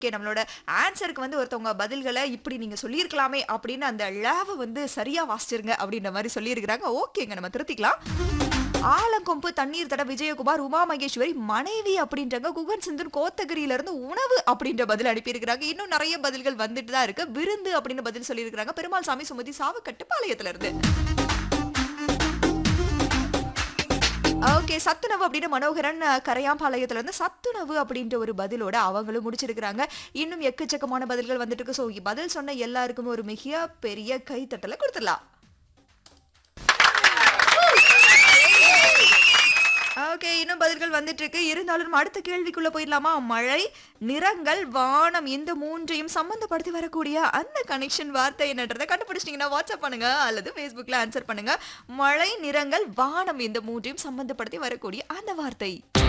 okay நம்மளோட ஆன்சருக்கு வந்து ஒருத்தவங்க பதில்களை இப்படி நீங்க சொல்லியிருக்கலாமே அப்படின்னு அந்த ழாவை வந்து சரியா வாசிச்சிருங்க அப்படின்ற மாதிரி சொல்லியிருக்கிறாங்க ஓகேங்க நம்ம திருத்திக்கலாம் ஆலங்கொம்பு தண்ணீர் தட விஜயகுமார் உமா மகேஸ்வரி மனைவி அப்படின்றாங்க குகன் சிந்தன் கோத்தகிரியில இருந்து உணவு அப்படின்ற பதில் அனுப்பியிருக்கிறாங்க இன்னும் நிறைய பதில்கள் வந்துட்டு தான் இருக்கு விருந்து அப்படின்னு பதில் சொல்லியிருக்கிறாங்க பெருமாள் சாமி சுமதி சாவுக்கட்டு பாளையத்துல இருந்து ஓகே சத்துணவு அப்படின்னு மனோகரன் அஹ், கரையாம்பாளையத்துல இருந்து சத்துணவு அப்படின்ற ஒரு பதிலோட அவங்களும் முடிச்சிருக்கிறாங்க இன்னும் எக்கச்சக்கமான பதில்கள் வந்துட்டு இருக்கு ஸோ பதில் சொன்ன எல்லாருக்குமே ஒரு மிக பெரிய கைத்தட்டலை கொடுத்துடலாம் ஓகே இன்னும் பதில்கள் வந்துட்டு இருக்கு இருந்தாலும் நம்ம அடுத்த கேள்விக்குள்ள போயிடலாமா மழை நிறங்கள் வானம் இந்த மூன்றையும் சம்பந்தப்படுத்தி வரக்கூடிய அந்த கனெக்ஷன் வார்த்தை என்னன்றதை கண்டுபிடிச்சிட்டீங்கன்னா வாட்ஸ்அப் பண்ணுங்க அல்லது ஃபேஸ்புக்ல ஆன்சர் பண்ணுங்க மழை நிறங்கள் வானம் இந்த மூன்றையும் சம்பந்தப்படுத்தி வரக்கூடிய அந்த வார்த்தை